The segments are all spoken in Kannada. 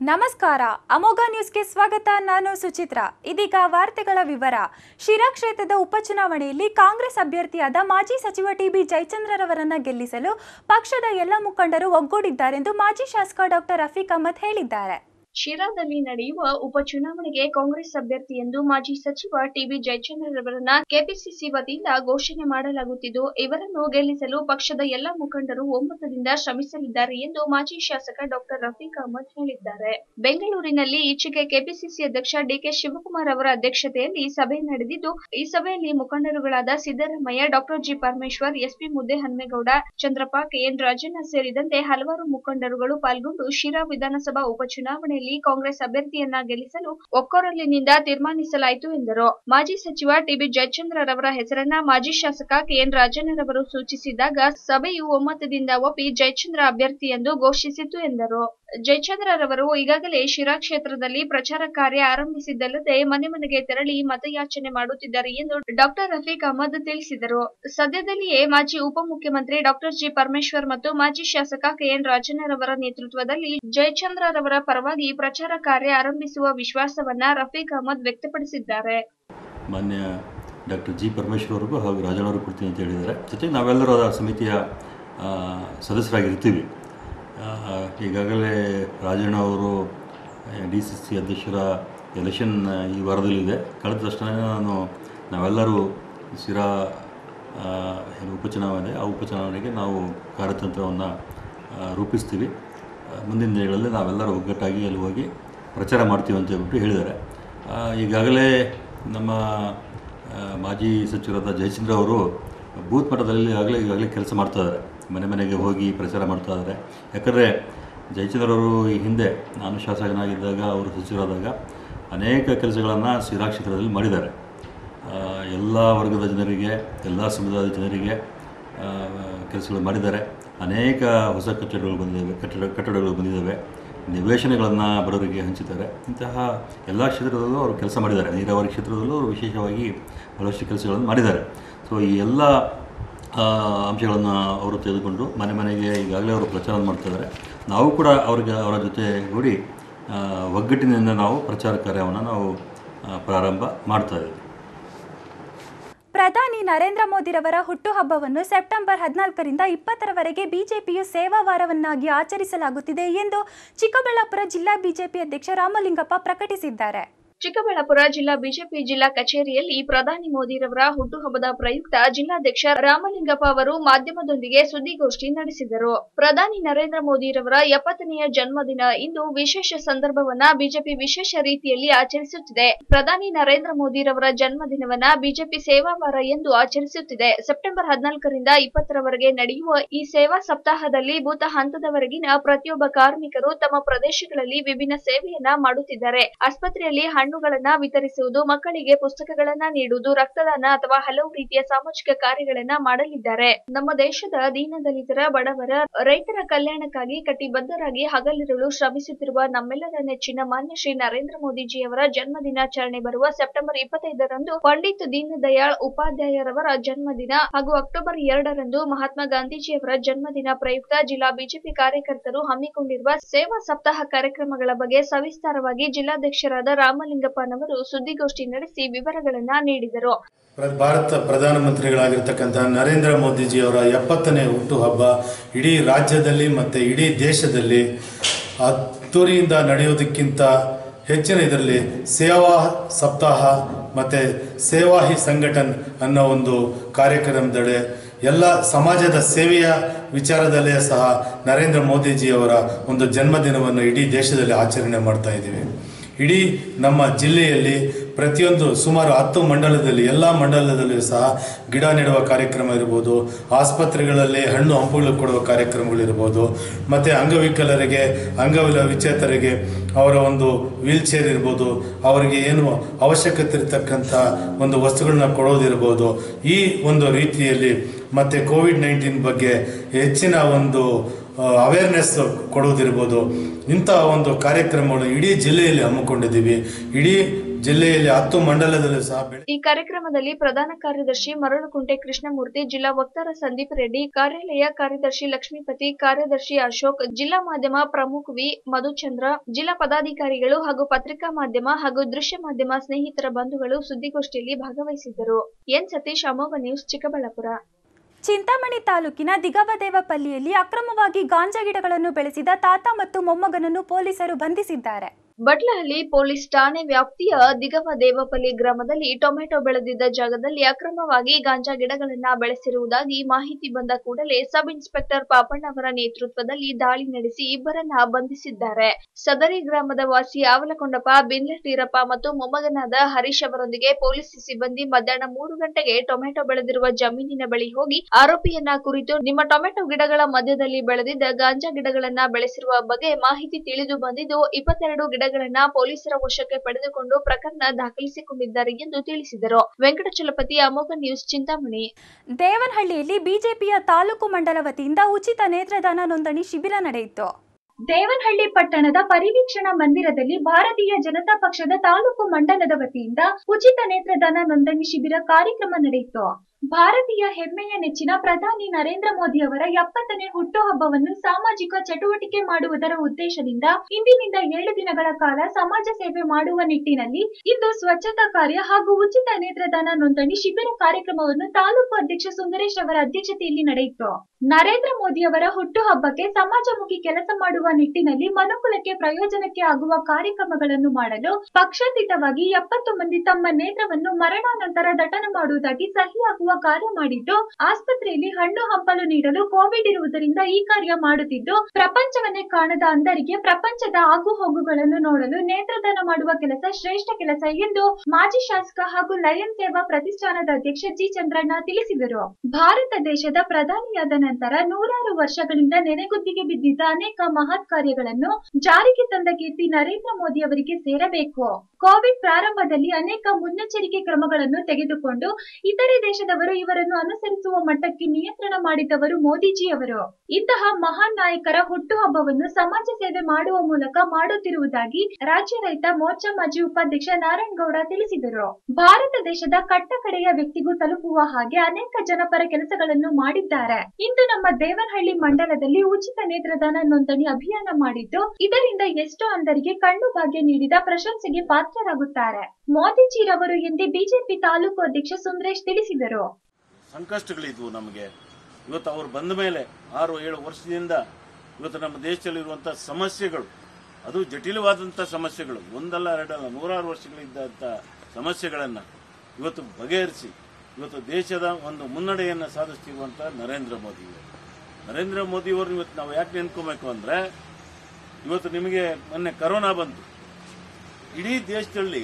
ನಮಸ್ಕಾರ ಅಮೋಘ ನ್ಯೂಸ್ಗೆ ಸ್ವಾಗತ ನಾನು ಸುಚಿತ್ರ ಇದೀಗ ವಾರ್ತೆಗಳ ವಿವರ ಶಿರಾ ಕ್ಷೇತ್ರದ ಉಪಚುನಾವಣೆಯಲ್ಲಿ ಕಾಂಗ್ರೆಸ್ ಅಭ್ಯರ್ಥಿಯಾದ ಮಾಜಿ ಸಚಿವ ಟಿಬಿ ಜಯಚಂದ್ರರವರನ್ನ ಗೆಲ್ಲಿಸಲು ಪಕ್ಷದ ಎಲ್ಲ ಮುಖಂಡರು ಒಗ್ಗೂಡಿದ್ದಾರೆಂದು ಮಾಜಿ ಶಾಸಕ ಡಾಕ್ಟರ್ ರಫೀಕ್ ಅಹಮದ್ ಹೇಳಿದ್ದಾರೆ ಶಿರಾದಲ್ಲಿ ನಡೆಯುವ ಉಪಚುನಾವಣೆಗೆ ಕಾಂಗ್ರೆಸ್ ಅಭ್ಯರ್ಥಿ ಎಂದು ಮಾಜಿ ಸಚಿವ ಟಿಬಿ ಜಯಚಂದ್ರರವರನ್ನ ಕೆಪಿಸಿಸಿ ವತಿಯಿಂದ ಘೋಷಣೆ ಮಾಡಲಾಗುತ್ತಿದ್ದು ಇವರನ್ನು ಗೆಲ್ಲಿಸಲು ಪಕ್ಷದ ಎಲ್ಲ ಮುಖಂಡರು ಒಮ್ಮತದಿಂದ ಶ್ರಮಿಸಲಿದ್ದಾರೆ ಎಂದು ಮಾಜಿ ಶಾಸಕ ಡಾಕ್ಟರ್ ರಫೀಕ್ ಅಹಮದ್ ಹೇಳಿದ್ದಾರೆ ಬೆಂಗಳೂರಿನಲ್ಲಿ ಈಚೆಗೆ ಕೆಪಿಸಿಸಿ ಅಧ್ಯಕ್ಷ ಡಿಕೆ ಶಿವಕುಮಾರ್ ಅವರ ಅಧ್ಯಕ್ಷತೆಯಲ್ಲಿ ಸಭೆ ನಡೆದಿದ್ದು ಈ ಸಭೆಯಲ್ಲಿ ಮುಖಂಡರುಗಳಾದ Siddaramaiah doctor G Parameshwar SP Muddahanumegowda Chandrappa KN Rajanna ಸೇರಿದಂತೆ ಹಲವಾರು ಮುಖಂಡರುಗಳು ಪಾಲ್ಗೊಂಡು ಶಿರಾ ವಿಧಾನಸಭಾ ಉಪಚುನಾವಣೆಯಲ್ಲಿ ಕಾಂಗ್ರೆಸ್ ಅಭ್ಯರ್ಥಿಯನ್ನ ಗೆಲ್ಲಿಸಲು ಒಕ್ಕೊರಲಿನಿಂದ ತೀರ್ಮಾನಿಸಲಾಯಿತು ಎಂದರು ಮಾಜಿ ಸಚಿವ ಟಿಬಿ ಜಯಚಂದ್ರರವರ ಹೆಸರನ್ನ ಮಾಜಿ ಶಾಸಕ ಕೆಎನ್ ರಾಜಣ್ಣರವರು ಸೂಚಿಸಿದಾಗ ಸಭೆಯು ಒಮ್ಮತದಿಂದ ಒಪ್ಪಿ ಜಯಚಂದ್ರ ಅಭ್ಯರ್ಥಿ ಎಂದು ಘೋಷಿಸಿತು ಎಂದರು ಜಯಚಂದ್ರರವರು ಈಗಾಗಲೇ ಶಿರಾ ಕ್ಷೇತ್ರದಲ್ಲಿ ಪ್ರಚಾರ ಕಾರ್ಯ ಆರಂಭಿಸಿದ್ದಲ್ಲದೆ ಮನೆ ಮನೆಗೆ ತೆರಳಿ ಮತಯಾಚನೆ ಮಾಡುತ್ತಿದ್ದಾರೆ ಎಂದು ಡಾಕ್ಟರ್ ರಫೀಕ್ ಅಹಮದ್ ತಿಳಿಸಿದರು ಸದ್ಯದಲ್ಲಿಯೇ ಮಾಜಿ ಉಪಮುಖ್ಯಮಂತ್ರಿ ಡಾಕ್ಟರ್ ಜಿ ಪರಮೇಶ್ವರ್ ಮತ್ತು ಮಾಜಿ ಶಾಸಕ ಕೆಎನ್ ರಾಜಣ್ಣರವರ ನೇತೃತ್ವದಲ್ಲಿ ಜಯಚಂದ್ರರವರ ಪರವಾಗಿ ಪ್ರಚಾರ ಕಾರ್ಯ ಆರಂಭಿಸುವ ವಿಶ್ವಾಸವನ್ನ ರಫೀಕ್ ಅಹಮದ್ ವ್ಯಕ್ತಪಡಿಸಿದ್ದಾರೆ ಮಾನ್ಯ ಡಾಕ್ಟರ್ ಜಿ ಪರಮೇಶ್ವರ್ಗೂ ಹಾಗೂ ರಾಜಣ್ಣವರು ಕೊಡ್ತೀನಿ ಅಂತ ಹೇಳಿದ್ದಾರೆ ಜೊತೆಗೆ ನಾವೆಲ್ಲರೂ ಆ ಸಮಿತಿಯ ಆ, ಸದಸ್ಯರಾಗಿರ್ತೀವಿ ಆ, ಈಗಾಗಲೇ ರಾಜಣ್ಣ ಅವರು ಡಿ ಸಿ ಸಿ ಅಧ್ಯಕ್ಷರ ಎಲೆಕ್ಷನ್ ಈ ವಾರದಲ್ಲಿದೆ ಕಳೆದ ತಕ್ಷಣ ನಾನು ನಾವೆಲ್ಲರೂ ಸಿರಾ ಆ, ಏನು ಉಪಚುನಾವಣೆ ಆ ಉಪಚುನಾವಣೆಗೆ ನಾವು ಕಾರ್ಯತಂತ್ರವನ್ನು ರೂಪಿಸ್ತೀವಿ ಆ, ಮುಂದಿನ ದಿನಗಳಲ್ಲಿ ನಾವೆಲ್ಲರೂ ಒಗ್ಗಟ್ಟಾಗಿ ಅಲ್ಲಿ ಹೋಗಿ ಪ್ರಚಾರ ಮಾಡ್ತೀವಿ ಅಂತ ಹೇಳ್ಬಿಟ್ಟು ಹೇಳಿದ್ದಾರೆ ಆ, ಈಗಾಗಲೇ ನಮ್ಮ ಆ, ಮಾಜಿ ಸಚಿವರಾದ ಜಯಚಂದ್ರ ಅವರು ಬೂತ್ ಮಟ್ಟದಲ್ಲಿ ಆಗಲೇ ಈಗಾಗಲೇ ಕೆಲಸ ಮಾಡ್ತಾ ಇದ್ದಾರೆ ಮನೆ ಮನೆಗೆ ಹೋಗಿ ಪ್ರಚಾರ ಮಾಡ್ತಾ ಇದ್ದಾರೆ ಯಾಕಂದರೆ ಜಯಚಂದ್ರ ಅವರು ಈ ಹಿಂದೆ ನಾನು ಶಾಸಕನಾಗಿದ್ದಾಗ ಅವರು ಸಚಿವರಾದಾಗ ಅನೇಕ ಕೆಲಸಗಳನ್ನು ಸಿರಾ ಕ್ಷೇತ್ರದಲ್ಲಿ ಮಾಡಿದ್ದಾರೆ ಎಲ್ಲ ವರ್ಗದ ಜನರಿಗೆ ಎಲ್ಲ ಸಮುದಾಯದ ಜನರಿಗೆ ಆ, ಕೆಲಸಗಳು ಮಾಡಿದ್ದಾರೆ ಅನೇಕ ಹೊಸ ಕಟ್ಟಡಗಳು ಬಂದಿದ್ದಾವೆ ಕಟ್ಟಡ ಕಟ್ಟಡಗಳು ಬಂದಿದ್ದಾವೆ ನಿವೇಶನಗಳನ್ನು ಬಡವರಿಗೆ ಹಂಚಿದ್ದಾರೆ ಇಂತಹ ಎಲ್ಲ ಕ್ಷೇತ್ರದಲ್ಲೂ ಅವರು ಕೆಲಸ ಮಾಡಿದ್ದಾರೆ ನೀರಾವರಿ ಕ್ಷೇತ್ರದಲ್ಲೂ ಅವರು ವಿಶೇಷವಾಗಿ ಬಹಳಷ್ಟು ಕೆಲಸಗಳನ್ನು ಮಾಡಿದ್ದಾರೆ ಸೊ ಈ ಎಲ್ಲ ಆ, ಅಂಶಗಳನ್ನು ಅವರು ತೆಗೆದುಕೊಂಡು ಮನೆ ಮನೆಗೆ ಈಗಾಗಲೇ ಅವರು ಪ್ರಚಾರ ಮಾಡ್ತಿದ್ದಾರೆ ನಾವು ಕೂಡ ಅವ್ರಿಗೆ ಅವರ ಜೊತೆ ಗೂಡಿ ಆ, ಒಗ್ಗಟ್ಟಿನಿಂದ ನಾವು ಪ್ರಚಾರ ಕಾರ್ಯವನ್ನು ನಾವು ಆ, ಪ್ರಾರಂಭ ಮಾಡ್ತಾ ಇದ್ದೀವಿ ಪ್ರಧಾನಿ ನರೇಂದ್ರ ಮೋದಿರವರ ಹುಟ್ಟುಹಬ್ಬವನ್ನು ಸೆಪ್ಟೆಂಬರ್ ಹದಿನಾಲ್ಕರಿಂದ ಇಪ್ಪತ್ತರವರೆಗೆ ಬಿಜೆಪಿಯು ಸೇವಾ ವಾರವನ್ನಾಗಿ ಆಚರಿಸಲಾಗುತ್ತಿದೆ ಎಂದು ಚಿಕ್ಕಬಳ್ಳಾಪುರ ಜಿಲ್ಲಾ ಬಿಜೆಪಿ ಅಧ್ಯಕ್ಷ ರಾಮಲಿಂಗಪ್ಪ ಪ್ರಕಟಿಸಿದ್ದಾರೆ ಚಿಕ್ಕಬಳ್ಳಾಪುರ ಜಿಲ್ಲಾ ಬಿಜೆಪಿ ಜಿಲ್ಲಾ ಕಚೇರಿಯಲ್ಲಿ ಪ್ರಧಾನಿ ಮೋದಿರವರ ಹುಟ್ಟುಹಬ್ಬದ ಪ್ರಯುಕ್ತ ಜಿಲ್ಲಾಧ್ಯಕ್ಷ ರಾಮಲಿಂಗಪ್ಪ ಅವರು ಮಾಧ್ಯಮದೊಂದಿಗೆ ಸುದ್ದಿಗೋಷ್ಠಿ ನಡೆಸಿದರು ಪ್ರಧಾನಿ ನರೇಂದ್ರ ಮೋದಿರವರ ಎಪ್ಪತ್ತನೆಯ ಜನ್ಮದಿನ ಇಂದು ವಿಶೇಷ ಸಂದರ್ಭವನ್ನ ಬಿಜೆಪಿ ವಿಶೇಷ ರೀತಿಯಲ್ಲಿ ಆಚರಿಸುತ್ತಿದೆ ಪ್ರಧಾನಿ ನರೇಂದ್ರ ಮೋದಿರವರ ಜನ್ಮದಿನವನ್ನ ಬಿಜೆಪಿ ಸೇವಾ ವಾರ ಎಂದು ಆಚರಿಸುತ್ತಿದೆ ಸೆಪ್ಟೆಂಬರ್ ಹದಿನಾಲ್ಕರಿಂದ ಇಪ್ಪತ್ತರವರೆಗೆ ನಡೆಯುವ ಈ ಸೇವಾ ಸಪ್ತಾಹದಲ್ಲಿ ಬೂತ ಹಂತದವರೆಗಿನ ಪ್ರತಿಯೊಬ್ಬ ಕಾರ್ಮಿಕರು ತಮ್ಮ ಪ್ರದೇಶಗಳಲ್ಲಿ ವಿಭಿನ್ನ ಸೇವೆಯನ್ನ ಮಾಡುತ್ತಿದ್ದಾರೆ ಆಸ್ಪತ್ರೆಯಲ್ಲಿ ಹಣ್ಣುಗಳನ್ನ ವಿತರಿಸುವುದು ಮಕ್ಕಳಿಗೆ ಪುಸ್ತಕಗಳನ್ನ ನೀಡುವುದು ರಕ್ತದಾನ ಅಥವಾ ಹಲವು ರೀತಿಯ ಸಾಮಾಜಿಕ ಕಾರ್ಯಗಳನ್ನ ಮಾಡಲಿದ್ದಾರೆ ನಮ್ಮ ದೇಶದ ದೀನದಲಿತರ ಬಡವರ ರೈತರ ಕಲ್ಯಾಣಕ್ಕಾಗಿ ಕಟಿಬದ್ಧರಾಗಿ ಹಗಲಿರುಳು ಶ್ರಮಿಸುತ್ತಿರುವ ನಮ್ಮೆಲ್ಲರ ನೆಚ್ಚಿನ ಮಾನ್ಯ ಶ್ರೀ ನರೇಂದ್ರ ಮೋದಿಜಿಯವರ ಜನ್ಮ ದಿನಾಚರಣೆ ಬರುವ ಸೆಪ್ಟೆಂಬರ್ ಇಪ್ಪತ್ತೈದರಂದು ಪಂಡಿತ್ ದೀನ್ ದಯಾಳ್ ಉಪಾಧ್ಯಾಯರವರ ಜನ್ಮದಿನ ಹಾಗೂ ಅಕ್ಟೋಬರ್ ಎರಡರಂದು ಮಹಾತ್ಮ ಗಾಂಧೀಜಿಯವರ ಜನ್ಮದಿನ ಪ್ರಯುಕ್ತ ಜಿಲ್ಲಾ ಬಿಜೆಪಿ ಕಾರ್ಯಕರ್ತರು ಹಮ್ಮಿಕೊಂಡಿರುವ ಸೇವಾ ಸಪ್ತಾಹ ಕಾರ್ಯಕ್ರಮಗಳ ಬಗ್ಗೆ ಸವಿಸ್ತಾರವಾಗಿ ಜಿಲ್ಲಾಧ್ಯಕ್ಷರಾದ ರಾಮಲಿಂಗಪ್ಪನವರು ಸುದ್ದಿಗೋಷ್ಠಿ ನಡೆಸಿ ವಿವರಗಳನ್ನ ನೀಡಿದರು ಪ್ರ- ಭಾರತ ಪ್ರಧಾನಮಂತ್ರಿಗಳಾಗಿರ್ತಕ್ಕಂಥ ನರೇಂದ್ರ ಮೋದಿಜಿಯವರ ಎಪ್ಪತ್ತನೇ ಹುಟ್ಟುಹಬ್ಬ ಇಡೀ ರಾಜ್ಯದಲ್ಲಿ ಮತ್ತು ಇಡೀ ದೇಶದಲ್ಲಿ ಅದ್ದೂರಿಯಿಂದ ನಡೆಯೋದಕ್ಕಿಂತ ಹೆಚ್ಚಿನ ಇದರಲ್ಲಿ ಸೇವಾ ಸಪ್ತಾಹ ಮತ್ತು ಸೇವಾ ಹಿ ಸಂಘಟನ್ ಅನ್ನೋ ಒಂದು ಕಾರ್ಯಕ್ರಮದಡೆ ಎಲ್ಲ ಸಮಾಜದ ಸೇವೆಯ ವಿಚಾರದಲ್ಲೇ ಸಹ ನರೇಂದ್ರ ಮೋದಿಜಿಯವರ ಒಂದು ಜನ್ಮದಿನವನ್ನು ಇಡೀ ದೇಶದಲ್ಲಿ ಆಚರಣೆ ಮಾಡ್ತಾ ಇದ್ದೀವಿ ಇಡೀ ನಮ್ಮ ಜಿಲ್ಲೆಯಲ್ಲಿ ಪ್ರತಿಯೊಂದು ಸುಮಾರು ಹತ್ತು ಮಂಡಲದಲ್ಲಿ ಎಲ್ಲ ಮಂಡಲದಲ್ಲಿಯೂ ಸಹ ಗಿಡ ನೆಡುವ ಕಾರ್ಯಕ್ರಮ ಇರ್ಬೋದು ಆಸ್ಪತ್ರೆಗಳಲ್ಲಿ ಹಣ್ಣು ಹಂಪುಗಳು ಕೊಡುವ ಕಾರ್ಯಕ್ರಮಗಳಿರ್ಬೋದು ಮತ್ತು ಅಂಗವಿಕಲರಿಗೆ ಅಂಗವಿಲ ವಿಚೇತರಿಗೆ ಅವರ ಒಂದು ವೀಲ್ ಚೇರ್ ಇರ್ಬೋದು ಅವರಿಗೆ ಏನು ಅವಶ್ಯಕತೆ ಇರತಕ್ಕಂಥ ಒಂದು ವಸ್ತುಗಳನ್ನ ಕೊಡೋದಿರ್ಬೋದು ಈ ಒಂದು ರೀತಿಯಲ್ಲಿ ಮತ್ತು ಕೋವಿಡ್ ನೈನ್ಟೀನ್ ಬಗ್ಗೆ ಹೆಚ್ಚಿನ ಒಂದು ಅವೇರ್ನೆಸ್ ಕೊಡುವುದಿರ್ಬೋದು ಇಂಥ ಒಂದು ಕಾರ್ಯಕ್ರಮಗಳು ಇಡೀ ಜಿಲ್ಲೆಯಲ್ಲಿ ಹಮ್ಮಿಕೊಂಡಿದ್ದೀವಿ ಇಡೀ ಜಿಲ್ಲೆಯಲ್ಲಿ ಹತ್ತು ಮಂಡಲದಲ್ಲೂ ಸಹ ಬೆಳೆ ಈ ಕಾರ್ಯಕ್ರಮದಲ್ಲಿ ಪ್ರಧಾನ ಕಾರ್ಯದರ್ಶಿ ಮರಳುಕುಂಟೆ ಕೃಷ್ಣಮೂರ್ತಿ ಜಿಲ್ಲಾ ವಕ್ತಾರ ಸಂದೀಪ್ ರೆಡ್ಡಿ ಕಾರ್ಯಾಲಯ ಕಾರ್ಯದರ್ಶಿ ಲಕ್ಷ್ಮೀಪತಿ ಕಾರ್ಯದರ್ಶಿ ಅಶೋಕ್ ಜಿಲ್ಲಾ ಮಾಧ್ಯಮ ಪ್ರಮುಖ್ ವಿ ಮಧುಚಂದ್ರ ಜಿಲ್ಲಾ ಪದಾಧಿಕಾರಿಗಳು ಹಾಗೂ ಪತ್ರಿಕಾ ಮಾಧ್ಯಮ ಹಾಗೂ ದೃಶ್ಯ ಮಾಧ್ಯಮ ಸ್ನೇಹಿತರ ಬಂಧುಗಳು ಸುದ್ದಿಗೋಷ್ಠಿಯಲ್ಲಿ ಭಾಗವಹಿಸಿದ್ದರು ಎನ್ ಸತೀಶ್ ಅಮೋಘ ನ್ಯೂಸ್ ಚಿಕ್ಕಬಳ್ಳಾಪುರ ಚಿಂತಾಮಣಿ ತಾಲೂಕಿನ ದಿಗವದೇವಪಲ್ಲಿಯಲ್ಲಿ ಅಕ್ರಮವಾಗಿ ಗಾಂಜಾ ಗಿಡಗಳನ್ನು ಬೆಳೆಸಿದ ತಾತ ಮತ್ತು ಮೊಮ್ಮಗನನ್ನು ಪೊಲೀಸರು ಬಂಧಿಸಿದ್ದಾರೆ ಬಟ್ಲಹಳ್ಳಿ ಪೊಲೀಸ್ ಠಾಣೆ ವ್ಯಾಪ್ತಿಯ ದಿಗವ ದೇವಪಲ್ಲಿ ಗ್ರಾಮದಲ್ಲಿ ಟೊಮೆಟೊ ಬೆಳೆದಿದ್ದ ಜಾಗದಲ್ಲಿ ಅಕ್ರಮವಾಗಿ ಗಾಂಜಾ ಗಿಡಗಳನ್ನ ಬೆಳೆಸಿರುವುದಾಗಿ ಮಾಹಿತಿ ಬಂದ ಕೂಡಲೇ ಸಬ್ ಇನ್ಸ್ಪೆಕ್ಟರ್ ಪಾಪಣ್ಣವರ ನೇತೃತ್ವದಲ್ಲಿ ದಾಳಿ ನಡೆಸಿ ಇಬ್ಬರನ್ನ ಬಂಧಿಸಿದ್ದಾರೆ ಸದರಿ ಗ್ರಾಮದ ವಾಸಿ ಆವಲಕೊಂಡಪ್ಪ ಬಿನ್ಲಟೀರಪ್ಪ ಮತ್ತು ಮೊಮ್ಮಗನಾದ ಹರೀಶ್ ಅವರೊಂದಿಗೆ ಪೊಲೀಸ್ ಸಿಬ್ಬಂದಿ ಮಧ್ಯಾಹ್ನ ಮೂರು ಗಂಟೆಗೆ ಟೊಮೆಟೊ ಬೆಳೆದಿರುವ ಜಮೀನಿನ ಬಳಿ ಹೋಗಿ ಆರೋಪಿಯನ್ನ ಕುರಿತು ನಿಮ್ಮ ಟೊಮೆಟೊ ಗಿಡಗಳ ಮಧ್ಯದಲ್ಲಿ ಬೆಳೆದಿದ್ದ ಗಾಂಜಾ ಗಿಡಗಳನ್ನ ಬೆಳೆಸಿರುವ ಬಗ್ಗೆ ಮಾಹಿತಿ ತಿಳಿದು ಬಂದಿದ್ದು ಇಪ್ಪತ್ತೆರಡು ಗಿಡಗಳನ್ನ ಪೊಲೀಸರ ವಶಕ್ಕೆ ಪಡೆದುಕೊಂಡು ಪ್ರಕರಣ ದಾಖಲಿಸಿಕೊಂಡಿದ್ದಾರೆ ಎಂದು ತಿಳಿಸಿದರು ವೆಂಕಟಚಲಪತಿ ಅಮೋಘ ನ್ಯೂಸ್ ಚಿಂತಾಮಣಿ ದೇವನಹಳ್ಳಿಯಲ್ಲಿ ಬಿಜೆಪಿಯ ತಾಲೂಕು ಮಂಡಲ ವತಿಯಿಂದ ಉಚಿತ ನೇತ್ರದಾನ ನೋಂದಣಿ ಶಿಬಿರ ನಡೆಯಿತು ದೇವನಹಳ್ಳಿ ಪಟ್ಟಣದ ಪರಿವೀಕ್ಷಣಾ ಮಂದಿರದಲ್ಲಿ ಭಾರತೀಯ ಜನತಾ ಪಕ್ಷದ ತಾಲೂಕು ಮಂಡಲದ ವತಿಯಿಂದ ಉಚಿತ ನೇತ್ರದಾನ ನೋಂದಣಿ ಶಿಬಿರ ಕಾರ್ಯಕ್ರಮ ನಡೆಯಿತು ಭಾರತೀಯ ಹೆಮ್ಮೆಯ ನೆಚ್ಚಿನ ಪ್ರಧಾನಿ ನರೇಂದ್ರ ಮೋದಿ ಅವರ ಎಪ್ಪತ್ತನೇ ಹುಟ್ಟುಹಬ್ಬವನ್ನು ಸಾಮಾಜಿಕ ಚಟುವಟಿಕೆ ಮಾಡುವುದರ ಉದ್ದೇಶದಿಂದ ಇಂದಿನಿಂದ ಏಳು ದಿನಗಳ ಕಾಲ ಸಮಾಜ ಸೇವೆ ಮಾಡುವ ನಿಟ್ಟಿನಲ್ಲಿ ಇಂದು ಸ್ವಚ್ಛತಾ ಕಾರ್ಯ ಹಾಗೂ ಉಚಿತ ನೇತ್ರದಾನ ನೋಂದಣಿ ಶಿಬಿರ ಕಾರ್ಯಕ್ರಮವನ್ನು ತಾಲೂಕು ಅಧ್ಯಕ್ಷ ಸುಂದರೇಶ್ ಅವರ ಅಧ್ಯಕ್ಷತೆಯಲ್ಲಿ ನಡೆಯಿತು ನರೇಂದ್ರ ಮೋದಿ ಅವರ ಹುಟ್ಟುಹಬ್ಬಕ್ಕೆ ಸಮಾಜಮುಖಿ ಕೆಲಸ ಮಾಡುವ ನಿಟ್ಟಿನಲ್ಲಿ ಮನುಕುಲಕ್ಕೆ ಪ್ರಯೋಜನಕ್ಕೆ ಆಗುವ ಕಾರ್ಯಕ್ರಮಗಳನ್ನು ಮಾಡಲು ಪಕ್ಷಾತೀತವಾಗಿ ಎಪ್ಪತ್ತು ಮಂದಿ ತಮ್ಮ ನೇತ್ರವನ್ನು ಮರಣಾನಂತರ ದಟನ ಮಾಡುವುದಾಗಿ ಸಹಿಯಾಗುವ ಕಾರ್ಯ ಮಾಡಿದ್ದು ಆಸ್ಪತ್ರೆಯಲ್ಲಿ ಹಣ್ಣು ಹಂಪಲು ನೀಡಲು ಕೋವಿಡ್ ಇರುವುದರಿಂದ ಈ ಕಾರ್ಯ ಮಾಡುತ್ತಿದ್ದು ಪ್ರಪಂಚವನ್ನೇ ಕಾಣದ ಅಂಧರಿಗೆ ಪ್ರಪಂಚದ ಆಗು ಹೋಗುಗಳನ್ನು ನೋಡಲು ನೇತ್ರದಾನ ಮಾಡುವ ಕೆಲಸ ಶ್ರೇಷ್ಠ ಕೆಲಸ ಎಂದು ಮಾಜಿ ಶಾಸಕ ಹಾಗೂ ಲಯನ್ ಸೇವಾ ಪ್ರತಿಷ್ಠಾನದ ಅಧ್ಯಕ್ಷ ಜಿ ಚಂದ್ರಣ್ಣ ತಿಳಿಸಿದರು ಭಾರತ ದೇಶದ ಪ್ರಧಾನಿಯಾದ ನಂತರ ನೂರಾರು ವರ್ಷಗಳಿಂದ ನೆನೆಗುದ್ದಿಗೆ ಬಿದ್ದಿದ್ದ ಅನೇಕ ಮಹತ್ ಕಾರ್ಯಗಳನ್ನು ಜಾರಿಗೆ ತಂದ ಕೀರ್ತಿ ನರೇಂದ್ರ ಮೋದಿ ಅವರಿಗೆ ಸೇರಬೇಕು ಕೋವಿಡ್ ಪ್ರಾರಂಭದಲ್ಲಿ ಅನೇಕ ಮುನ್ನೆಚ್ಚರಿಕೆ ಕ್ರಮಗಳನ್ನು ತೆಗೆದುಕೊಂಡು ಇತರೆ ದೇಶದವರು ಇವರನ್ನು ಅನುಸರಿಸುವ ಮಟ್ಟಕ್ಕೆ ನಿಯಂತ್ರಣ ಮಾಡಿದವರು ಮೋದಿಜಿ ಅವರು ಇಂತಹ ಮಹಾನ್ ನಾಯಕರ ಹುಟ್ಟುಹಬ್ಬವನ್ನು ಸಮಾಜ ಸೇವೆ ಮಾಡುವ ಮೂಲಕ ಮಾಡುತ್ತಿರುವುದಾಗಿ ರಾಜ್ಯ ರೈತ ಮೋರ್ಚಾ ಮಾಜಿ ಉಪಾಧ್ಯಕ್ಷ ನಾರಾಯಣಗೌಡ ತಿಳಿಸಿದರು ಭಾರತ ದೇಶದ ಕಟ್ಟ ಕಡೆಯ ವ್ಯಕ್ತಿಗೂ ತಲುಪುವ ಹಾಗೆ ಅನೇಕ ಜನಪರ ಕೆಲಸಗಳನ್ನು ಮಾಡಿದ್ದಾರೆ ಇಂದು ನಮ್ಮ ದೇವನಹಳ್ಳಿ ಮಂಡಲದಲ್ಲಿ ಉಚಿತ ನೇತ್ರದಾನ ನೋಂದಣಿ ಅಭಿಯಾನ ಮಾಡಿದ್ದು ಇದರಿಂದ ಎಷ್ಟೋ ಅಂಧರಿಗೆ ಕಣ್ಣು ಭಾಗ್ಯ ನೀಡಿದ ಪ್ರಶಂಸೆಗೆ ಪಾತ್ರರಾಗುತ್ತಾರೆ ಮೋದಿಜಿರವರು ಎಂದೇ ಬಿಜೆಪಿ ತಾಲೂಕು ಅಧ್ಯಕ್ಷ ಸುಂದರೇಶ್ ತಿಳಿಸಿದರು ಸಂಕಷ್ಟಗಳಿದ್ವು ನಮಗೆ ಇವತ್ತು ಅವ್ರು ಬಂದ ಮೇಲೆ ಆರು ಏಳು ವರ್ಷದಿಂದ ಇವತ್ತು ನಮ್ಮ ದೇಶದಲ್ಲಿರುವಂಥ ಸಮಸ್ಯೆಗಳು ಅದು ಜಟಿಲವಾದಂಥ ಸಮಸ್ಯೆಗಳು ಒಂದಲ್ಲ ಎರಡಲ್ಲ ನೂರಾರು ವರ್ಷಗಳಿದ್ದಂಥ ಸಮಸ್ಯೆಗಳನ್ನು ಇವತ್ತು ಬಗೆಹರಿಸಿ ಇವತ್ತು ದೇಶದ ಒಂದು ಮುನ್ನಡೆಯನ್ನು ಸಾಧಿಸ್ತಿರುವಂಥ ನರೇಂದ್ರ ಮೋದಿಯವರು ನರೇಂದ್ರ ಮೋದಿಯವ್ರನ್ನ ಇವತ್ತು ನಾವು ಯಾಕೆ ನೆನ್ಕೋಬೇಕು ಅಂದರೆ ಇವತ್ತು ನಿಮಗೆ ಮೊನ್ನೆ ಕರೋನಾ ಬಂತು ಇಡೀ ದೇಶದಲ್ಲಿ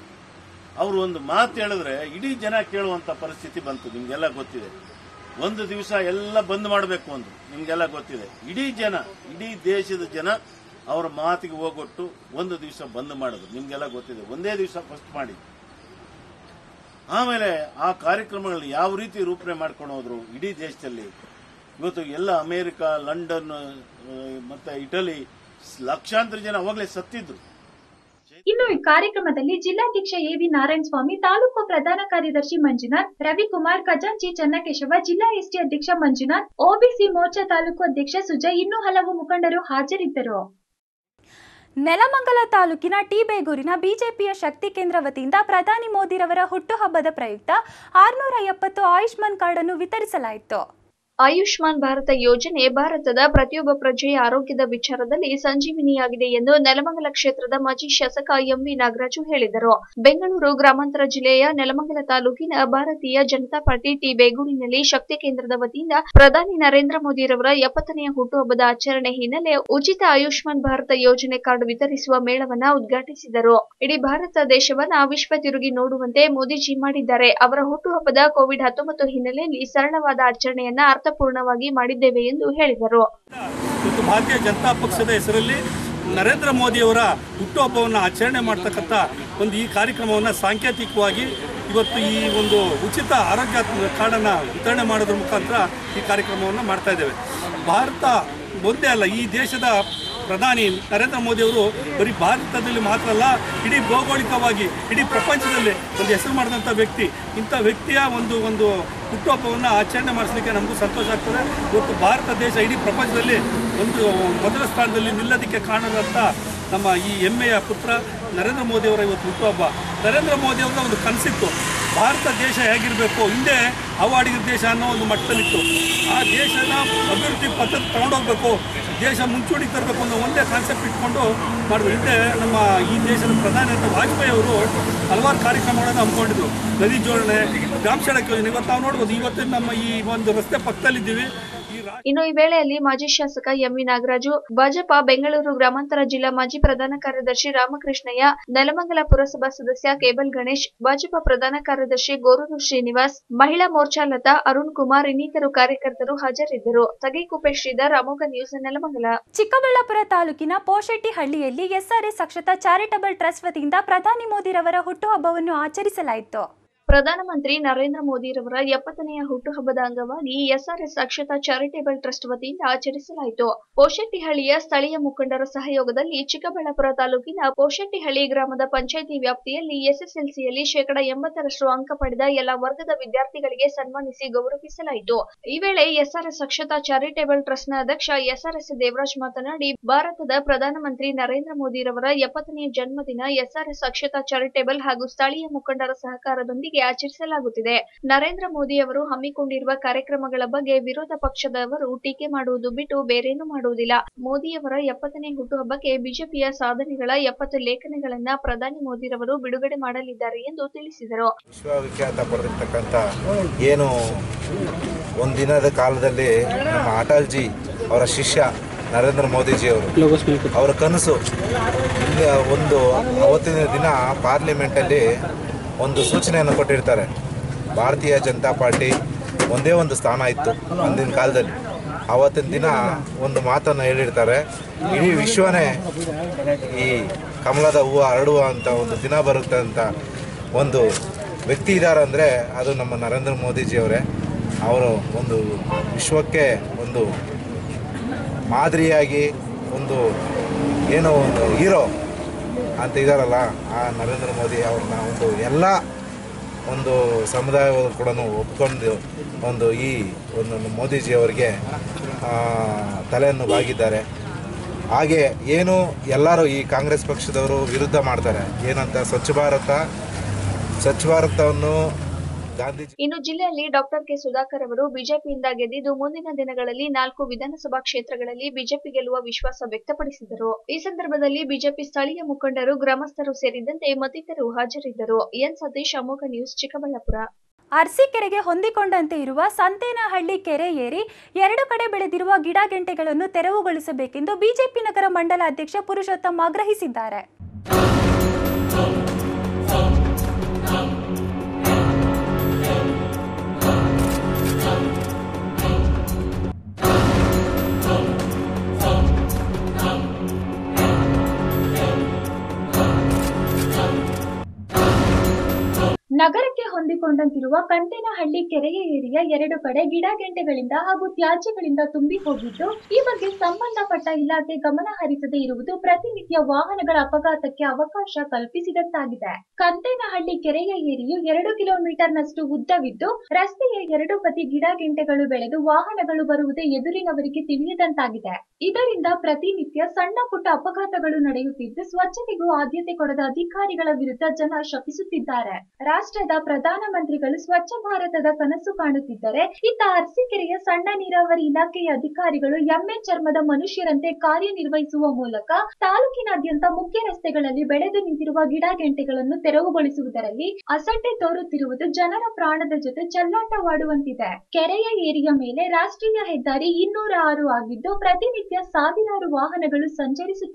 ಅವರು ಒಂದು ಮಾತು ಹೇಳಿದ್ರೆ ಇಡೀ ಜನ ಕೇಳುವಂತ ಪರಿಸ್ಥಿತಿ ಬಂತು ನಿಮ್ಗೆಲ್ಲ ಗೊತ್ತಿದೆ ಒಂದು ದಿವಸ ಎಲ್ಲ ಬಂದ್ ಮಾಡಬೇಕು ಅಂದ್ರು ನಿಮ್ಗೆಲ್ಲ ಗೊತ್ತಿದೆ ಇಡೀ ಜನ ಇಡೀ ದೇಶದ ಜನ ಅವರ ಮಾತಿಗೆ ಹೋಗೊಟ್ಟು ಒಂದು ದಿವಸ ಬಂದ್ ಮಾಡಿದ್ರು ನಿಮ್ಗೆಲ್ಲ ಗೊತ್ತಿದೆ ಒಂದೇ ದಿವಸ ಫಸ್ಟ್ ಮಾಡಿ ಆಮೇಲೆ ಆ ಕಾರ್ಯಕ್ರಮಗಳನ್ನ ಯಾವ ರೀತಿ ರೂಪಣೆ ಮಾಡ್ಕೊಂಡು ಹೋದ್ರು ಇಡೀ ದೇಶದಲ್ಲಿ ಇವತ್ತು ಎಲ್ಲ ಅಮೆರಿಕ ಲಂಡನ್ ಆ, ಮತ್ತೆ ಇಟಲಿ ಲಕ್ಷಾಂತರ ಜನ ಅವಾಗಲೇ ಸತ್ತಿದ್ರು ಇನ್ನು ಈ ಕಾರ್ಯಕ್ರಮದಲ್ಲಿ ಜಿಲ್ಲಾಧ್ಯಕ್ಷ ಎವಿ ನಾರಾಯಣ ಸ್ವಾಮಿ ತಾಲೂಕು ಪ್ರಧಾನ ಕಾರ್ಯದರ್ಶಿ ಮಂಜುನಾಥ್ ರವಿಕುಮಾರ್ ಖಜಾಂಚಿ ಚನ್ನಕೇಶವ ಜಿಲ್ಲಾ ಎಸ್ಟಿ ಅಧ್ಯಕ್ಷ ಮಂಜುನಾಥ್ ಒಬಿಸಿ ಮೋರ್ಚಾ ತಾಲೂಕು ಅಧ್ಯಕ್ಷ ಸುಜಯ್ ಇನ್ನೂ ಹಲವು ಮುಖಂಡರು ಹಾಜರಿದ್ದರು ನೆಲಮಂಗಲ ತಾಲೂಕಿನ ಟಿ ಬೇಗೂರಿನ ಬಿಜೆಪಿಯ ಶಕ್ತಿ ಕೇಂದ್ರ ವತಿಯಿಂದ ಪ್ರಧಾನಿ ಮೋದಿರವರ ಹುಟ್ಟುಹಬ್ಬದ ಪ್ರಯುಕ್ತ ಆರುನೂರ ಎಪ್ಪತ್ತು ಆಯುಷ್ಮಾನ್ ಕಾರ್ಡ್ ಅನ್ನು ವಿತರಿಸಲಾಯಿತು ಆಯುಷ್ಮಾನ್ ಭಾರತ ಯೋಜನೆ ಭಾರತದ ಪ್ರತಿಯೊಬ್ಬ ಪ್ರಜೆಯ ಆರೋಗ್ಯದ ವಿಚಾರದಲ್ಲಿ ಸಂಜೀವಿನಿಯಾಗಿದೆ ಎಂದು ನೆಲಮಂಗಲ ಕ್ಷೇತ್ರದ ಮಾಜಿ ಶಾಸಕ ಎಂವಿ ನಾಗರಾಜು ಹೇಳಿದರು ಬೆಂಗಳೂರು ಗ್ರಾಮಾಂತರ ಜಿಲ್ಲೆಯ ನೆಲಮಂಗಲ ತಾಲೂಕಿನ ಭಾರತೀಯ ಜನತಾ ಪಾರ್ಟಿ ಟಿ ಬೇಗೂರಿನಲ್ಲಿ ಶಕ್ತಿ ಕೇಂದ್ರದ ವತಿಯಿಂದ ಪ್ರಧಾನಿ ನರೇಂದ್ರ ಮೋದಿರವರ ಎಪ್ಪತ್ತನೆಯ ಹುಟ್ಟುಹಬ್ಬದ ಆಚರಣೆ ಹಿನ್ನೆಲೆ ಉಚಿತ ಆಯುಷ್ಮಾನ್ ಭಾರತ ಯೋಜನೆ ಕಾರ್ಡ್ ವಿತರಿಸುವ ಮೇಳವನ್ನ ಉದ್ಘಾಟಿಸಿದರು ಇಡೀ ಭಾರತ ದೇಶವನ್ನ ವಿಶ್ವ ತಿರುಗಿ ನೋಡುವಂತೆ ಮೋದಿಜಿ ಮಾಡಿದ್ದಾರೆ ಅವರ ಹುಟ್ಟುಹಬ್ಬದ ಕೋವಿಡ್ ಹತ್ತೊಂಬತ್ತು ಹಿನ್ನೆಲೆಯಲ್ಲಿ ಸರಳವಾದ ಆಚರಣೆಯನ್ನ ಅರ್ಥಪೂರ್ಣವಾಗಿ ಮಾಡಿದ್ದೇವೆ ಎಂದು ಹೇಳಿದರು ಇವತ್ತು ಭಾರತೀಯ ಜನತಾ ಪಕ್ಷದ ಹೆಸರಲ್ಲಿ ನರೇಂದ್ರ ಮೋದಿಯವರ ಹುಟ್ಟುಹಬ್ಬವನ್ನು ಆಚರಣೆ ಮಾಡ್ತಕ್ಕಂಥ ಒಂದು ಈ ಕಾರ್ಯಕ್ರಮವನ್ನು ಸಾಂಕೇತಿಕವಾಗಿ ಇವತ್ತು ಈ ಒಂದು ಉಚಿತ ಆರೋಗ್ಯ ಕಾರ್ಡನ್ನು ವಿತರಣೆ ಮಾಡೋದ್ರ ಮುಖಾಂತರ ಈ ಕಾರ್ಯಕ್ರಮವನ್ನು ಮಾಡ್ತಾ ಇದ್ದೇವೆ ಭಾರತ ಒಂದೇ ಅಲ್ಲ ಈ ದೇಶದ ಪ್ರಧಾನಿ ನರೇಂದ್ರ ಮೋದಿ ಅವರು ಬರೀ ಭಾರತದಲ್ಲಿ ಮಾತ್ರ ಅಲ್ಲ ಇಡೀ ಭೌಗೋಳಿಕವಾಗಿ ಇಡೀ ಪ್ರಪಂಚದಲ್ಲಿ ಒಂದು ಹೆಸರು ಮಾಡಿದಂಥ ವ್ಯಕ್ತಿ ಇಂಥ ವ್ಯಕ್ತಿಯ ಒಂದು ಒಂದು ಹುಟ್ಟುಹಬ್ಬವನ್ನು ಆಚರಣೆ ಮಾಡಿಸಲಿಕ್ಕೆ ನಮಗೂ ಸಂತೋಷ ಆಗ್ತದೆ ಇವತ್ತು ಭಾರತ ದೇಶ ಇಡೀ ಪ್ರಪಂಚದಲ್ಲಿ ಒಂದು ಮೊದಲ ಸ್ಥಾನದಲ್ಲಿ ನಿಲ್ಲೋದಕ್ಕೆ ಕಾರಣದಂಥ ನಮ್ಮ ಈ ಹೆಮ್ಮೆಯ ಪುತ್ರ ನರೇಂದ್ರ ಮೋದಿ ಅವರ ಇವತ್ತು ಹುಟ್ಟುಹಬ್ಬ ನರೇಂದ್ರ ಮೋದಿ ಅವರ ಒಂದು ಕನಸಿತ್ತು ಭಾರತ ದೇಶ ಹೇಗಿರಬೇಕು ಹಿಂದೆ ಅವಾಡಿಗ ದೇಶ ಅನ್ನೋ ಒಂದು ಮಟ್ಟದಲ್ಲಿತ್ತು ಆ ದೇಶನ ಅಭಿವೃದ್ಧಿ ಪದ್ಧತಿ ತಗೊಂಡೋಗ್ಬೇಕು ದೇಶ ಮುಂಚೂಣಿಗೆ ತರಬೇಕು ಅನ್ನೋ ಒಂದೇ ಕಾನ್ಸೆಪ್ಟ್ ಇಟ್ಕೊಂಡು ಮಾಡಿದ್ರು ಹಿಂದೆ ನಮ್ಮ ಈ ದೇಶದ ಪ್ರಧಾನಿ ಅಂತ ವಾಜಪೇಯಿ ಅವರು ಹಲವಾರು ಕಾರ್ಯಕ್ರಮಗಳನ್ನು ಹಮ್ಮಿಕೊಂಡಿದ್ರು ನದಿ ಜೋಡಣೆ ಗ್ರಾಮ ಸಡಕ್ ಯೋಜನೆ ಇವತ್ತು ನಾವು ನೋಡ್ಬೋದು ಇವತ್ತು ನಮ್ಮ ಈ ಒಂದು ರಸ್ತೆ ಪಕ್ಕದಲ್ಲಿದ್ದೀವಿ ಈ ರಾ ಇನ್ನು ಈ ವೇಳೆಯಲ್ಲಿ ಮಾಜಿ ಶಾಸಕ ಎಂವಿ ನಾಗರಾಜು ಭಾಜಪ ಬೆಂಗಳೂರು ಗ್ರಾಮಾಂತರ ಜಿಲ್ಲಾ ಮಾಜಿ ಪ್ರಧಾನ ಕಾರ್ಯದರ್ಶಿ ರಾಮಕೃಷ್ಣಯ್ಯ ನೆಲಮಂಗಲ ಪುರಸಭಾ ಸದಸ್ಯ ಕೇಬಲ್ ಗಣೇಶ್ ಭಾಜಪ ಪ್ರಧಾನ ಕಾರ್ಯದರ್ಶಿ ಗೋರೂರು ಶ್ರೀನಿವಾಸ್ ಮಹಿಳಾ ಮೋರ್ಚಾ ಲತಾ ಅರುಣ್ ಕುಮಾರ್ ಇನ್ನಿತರು ಕಾರ್ಯಕರ್ತರು ಹಾಜರಿದ್ದರು ತಗೇಕುಪ್ಪೆ ಶ್ರೀಧರ್ ಅಮೋಘ ನ್ಯೂಸ್ ನೆಲಮಂಗಲ ಚಿಕ್ಕಬಳ್ಳಾಪುರ ತಾಲೂಕಿನ ಪೋಶೆಟ್ಟಿಹಳ್ಳಿಯಲ್ಲಿ ಎಸ್ಆರ್ಎಸ್ ಅಕ್ಷತ ಚಾರಿಟಬಲ್ ಟ್ರಸ್ಟ್ ವತಿಯಿಂದ ಪ್ರಧಾನಿ ಮೋದಿರವರ ಹುಟ್ಟುಹಬ್ಬವನ್ನು ಆಚರಿಸಲಾಯಿತು ಪ್ರಧಾನಮಂತ್ರಿ ನರೇಂದ್ರ ಮೋದಿರವರ ಎಪ್ಪತ್ತನೆಯ ಹುಟ್ಟುಹಬ್ಬದ ಅಂಗವಾಗಿ ಎಸ್ಆರ್ಎಸ್ ಅಕ್ಷತಾ ಚಾರಿಟೇಬಲ್ ಟ್ರಸ್ಟ್ ವತಿಯಿಂದ ಆಚರಿಸಲಾಯಿತು ಪೋಶೆಟ್ಟಿಹಳ್ಳಿಯ ಸ್ಥಳೀಯ ಮುಖಂಡರ ಸಹಯೋಗದಲ್ಲಿ ಚಿಕ್ಕಬಳ್ಳಾಪುರ ತಾಲೂಕಿನ ಪೋಶೆಟ್ಟಿಹಳ್ಳಿ ಗ್ರಾಮದ ಪಂಚಾಯಿತಿ ವ್ಯಾಪ್ತಿಯಲ್ಲಿ ಎಸ್ಎಸ್ಎಲ್ಸಿಯಲ್ಲಿ ಶೇಕಡ ಎಂಬತ್ತರಷ್ಟು ಅಂಕ ಪಡೆದ ಎಲ್ಲ ವರ್ಗದ ವಿದ್ಯಾರ್ಥಿಗಳಿಗೆ ಸನ್ಮಾನಿಸಿ ಗೌರವಿಸಲಾಯಿತು ಈ ವೇಳೆ ಎಸ್ಆರ್ಎಸ್ ಅಕ್ಷತಾ ಚಾರಿಟೇಬಲ್ ಟ್ರಸ್ಟ್ನ ಅಧ್ಯಕ್ಷ ಎಸ್ಆರ್ಎಸ್ ದೇವರಾಜ್ ಮಾತನಾಡಿ ಭಾರತದ ಪ್ರಧಾನಮಂತ್ರಿ ನರೇಂದ್ರ ಮೋದಿರವರ ಎಪ್ಪತ್ತನೆಯ ಜನ್ಮದಿನ ಎಸ್ಆರ್ಎಸ್ ಅಕ್ಷತಾ ಚಾರಿಟೇಬಲ್ ಹಾಗೂ ಸ್ಥಳೀಯ ಮುಖಂಡರ ಸಹಕಾರದೊಂದಿಗೆ ಆಚರಿಸಲಾಗುತ್ತಿದೆ ನರೇಂದ್ರ ಮೋದಿ ಅವರು ಹಮ್ಮಿಕೊಂಡಿರುವ ಕಾರ್ಯಕ್ರಮಗಳ ಬಗ್ಗೆ ವಿರೋಧ ಪಕ್ಷದವರು ಟೀಕೆ ಮಾಡುವುದು ಬಿಟ್ಟು ಬೇರೇನೂ ಮಾಡುವುದಿಲ್ಲ ಮೋದಿಯವರ ಎಪ್ಪತ್ತನೇ ಹುಟ್ಟುಹಬ್ಬಕ್ಕೆ ಬಿಜೆಪಿಯ ಸಾಧನೆಗಳ ಎಪ್ಪತ್ತು ಲೇಖನಗಳನ್ನ ಪ್ರಧಾನಿ ಮೋದಿರವರು ಬಿಡುಗಡೆ ಮಾಡಲಿದ್ದಾರೆ ಎಂದು ತಿಳಿಸಿದರು ವಿಶ್ವವಿಖ್ಯಾತ ಪಡೆದಿರ್ತಕ್ಕಂಥ ಏನು ಒಂದಿನದ ಕಾಲದಲ್ಲಿ ನಮ್ಮ ಅಟಲ್ಜಿ ಅವರ ಶಿಷ್ಯ ನರೇಂದ್ರ ಮೋದಿಜಿಯವರು ಅವರ ಕನಸು ಇಲ್ಲಿ ಒಂದು ಅವತ್ತಿನ ದಿನ ಪಾರ್ಲಿಮೆಂಟಲ್ಲಿ ಒಂದು ಸೂಚನೆಯನ್ನು ಕೊಟ್ಟಿರ್ತಾರೆ ಭಾರತೀಯ ಜನತಾ ಪಾರ್ಟಿ ಒಂದೇ ಒಂದು ಸ್ಥಾನ ಇತ್ತು ಅಂದಿನ ಕಾಲದಲ್ಲಿ ಆವತ್ತಿನ ದಿನ ಒಂದು ಮಾತನ್ನು ಹೇಳಿರ್ತಾರೆ ಇಡೀ ವಿಶ್ವನೇ ಈ ಕಮಲದ ಹೂವು ಹರಡುವ ಅಂತ ಒಂದು ದಿನ ಬರುತ್ತೆ ಅಂತ ಒಂದು ವ್ಯಕ್ತಿ ಇದ್ದಾರೆ ಅಂದರೆ ಅದು ನಮ್ಮ ನರೇಂದ್ರ ಮೋದಿಜಿಯವರೇ ಅವರು ಒಂದು ವಿಶ್ವಕ್ಕೆ ಒಂದು ಮಾದರಿಯಾಗಿ ಒಂದು ಏನೋ ಒಂದು ಹೀರೋ ಅಂತ ಇದ್ದಾರಲ್ಲ ಆ ನರೇಂದ್ರ ಮೋದಿ ಅವ್ರನ್ನ ಒಂದು ಎಲ್ಲ ಒಂದು ಸಮುದಾಯವರು ಕೂಡ ಒಪ್ಕೊಂಡು ಒಂದು ಈ ಒಂದು ಮೋದಿಜಿಯವರಿಗೆ ಆ, ತಲೆಯನ್ನು ಬಾಗಿದ್ದಾರೆ ಹಾಗೆ ಏನು ಎಲ್ಲರೂ ಈ ಕಾಂಗ್ರೆಸ್ ಪಕ್ಷದವರು ವಿರುದ್ಧ ಮಾಡ್ತಾರೆ ಏನಂತ ಸ್ವಚ್ಛ ಭಾರತ ಸ್ವಚ್ಛ ಭಾರತವನ್ನು ಗಾಂಧೀಜಿ ಇನ್ನು ಜಿಲ್ಲೆಯಲ್ಲಿ ಡಾಕ್ಟರ್ ಕೆ ಸುಧಾಕರ್ ಅವರು ಬಿಜೆಪಿಯಿಂದ ಗೆದ್ದಿದ್ದು ಮುಂದಿನ ದಿನಗಳಲ್ಲಿ ನಾಲ್ಕು ವಿಧಾನಸಭಾ ಕ್ಷೇತ್ರಗಳಲ್ಲಿ ಬಿಜೆಪಿ ಗೆಲ್ಲುವ ವಿಶ್ವಾಸ ವ್ಯಕ್ತಪಡಿಸಿದರು ಈ ಸಂದರ್ಭದಲ್ಲಿ ಬಿಜೆಪಿ ಸ್ಥಳೀಯ ಮುಖಂಡರು ಗ್ರಾಮಸ್ಥರು ಸೇರಿದಂತೆ ಮತ್ತಿತರರು ಹಾಜರಿದ್ದರು ಎನ್ ಸತೀಶ್ ಅಮೋಘ ನ್ಯೂಸ್ ಚಿಕ್ಕಬಳ್ಳಾಪುರ ಅರಸೀಕೆರೆಗೆ ಹೊಂದಿಕೊಂಡಂತೆ ಇರುವ ಸಂತೇನಹಳ್ಳಿ ಕೆರೆ ಏರಿ ಎರಡು ಕಡೆ ಬೆಳೆದಿರುವ ಗಿಡ ಗೆಂಟೆಗಳನ್ನು ತೆರವುಗೊಳಿಸಬೇಕೆಂದು ಬಿಜೆಪಿ ನಗರ ಮಂಡಲ ಅಧ್ಯಕ್ಷ ಪುರುಷೋತ್ತಮ್ ಆಗ್ರಹಿಸಿದ್ದಾರೆ ನಗರಕ್ಕೆ ಹೊಂದಿಕೊಂಡಂತಿರುವ ಕಂಟೇನಹಳ್ಳಿ ಕೆರೆಯ ಏರಿಯ ಎರಡು ಕಡೆ ಗಿಡ ಗೆಂಟೆಗಳಿಂದ ಹಾಗೂ ತ್ಯಾಜ್ಯಗಳಿಂದ ತುಂಬಿ ಹೋಗಿದ್ದು ಈ ಬಗ್ಗೆ ಸಂಬಂಧಪಟ್ಟ ಇಲಾಖೆ ಗಮನ ಹರಿಸದೇ ಇರುವುದು ಪ್ರತಿನಿತ್ಯ ವಾಹನಗಳ ಅಪಘಾತಕ್ಕೆ ಅವಕಾಶ ಕಲ್ಪಿಸಿದಂತಾಗಿದೆ ಕಂಟೇನಹಳ್ಳಿ ಕೆರೆಯ ಏರಿಯು ಎರಡು ಕಿಲೋಮೀಟರ್ ನಷ್ಟು ಉದ್ದವಿದ್ದು ರಸ್ತೆಯ ಎರಡು ಬದಿ ಗಿಡ ಗೆಂಟೆಗಳು ಬೆಳೆದು ವಾಹನಗಳು ಬರುವುದೇ ಎದುರಿನವರಿಗೆ ತಿಳಿಯದಂತಾಗಿದೆ ಇದರಿಂದ ಪ್ರತಿನಿತ್ಯ ಸಣ್ಣ ಪುಟ್ಟ ಅಪಘಾತಗಳು ನಡೆಯುತ್ತಿದ್ದು ಸ್ವಚ್ಛತೆಗೂ ಆದ್ಯತೆ ಕೊಡದ ಅಧಿಕಾರಿಗಳ ವಿರುದ್ಧ ಜನ ಶಪಿಸುತ್ತಿದ್ದಾರೆ ರಾಷ್ಟ್ರದ ಪ್ರಧಾನಮಂತ್ರಿಗಳು ಸ್ವಚ್ಛ ಭಾರತದ ಕನಸು ಕಾಣುತ್ತಿದ್ದರೆ ಇತ್ತ ಅರಸೀಕೆರೆಯ ಸಣ್ಣ ನೀರಾವರಿ ಇಲಾಖೆಯ ಅಧಿಕಾರಿಗಳು ಎಮ್ಮೆ ಚರ್ಮದ ಮನುಷ್ಯರಂತೆ ಕಾರ್ಯನಿರ್ವಹಿಸುವ ಮೂಲಕ ತಾಲೂಕಿನಾದ್ಯಂತ ಮುಖ್ಯ ರಸ್ತೆಗಳಲ್ಲಿ ಬೆಳೆದು ನಿಂತಿರುವ ಗಿಡ ಗೆಂಟೆಗಳನ್ನು ತೆರವುಗೊಳಿಸುವುದರಲ್ಲಿ ಅಸಡ್ಡೆ ತೋರುತ್ತಿರುವುದು ಜನರ ಪ್ರಾಣದ ಜೊತೆ ಚೆಲ್ಲಾಟವಾಡುವಂತಿದೆ ಕೆರೆಯ ಏರಿಯ ಮೇಲೆ ರಾಷ್ಟ್ರೀಯ ಹೆದ್ದಾರಿ ಇನ್ನೂರ ಆರು ಆಗಿದ್ದು ಪ್ರತಿನಿತ್ಯ ಸಾವಿರಾರು ವಾಹನಗಳು ಸಂಚರಿಸುತ್ತವೆ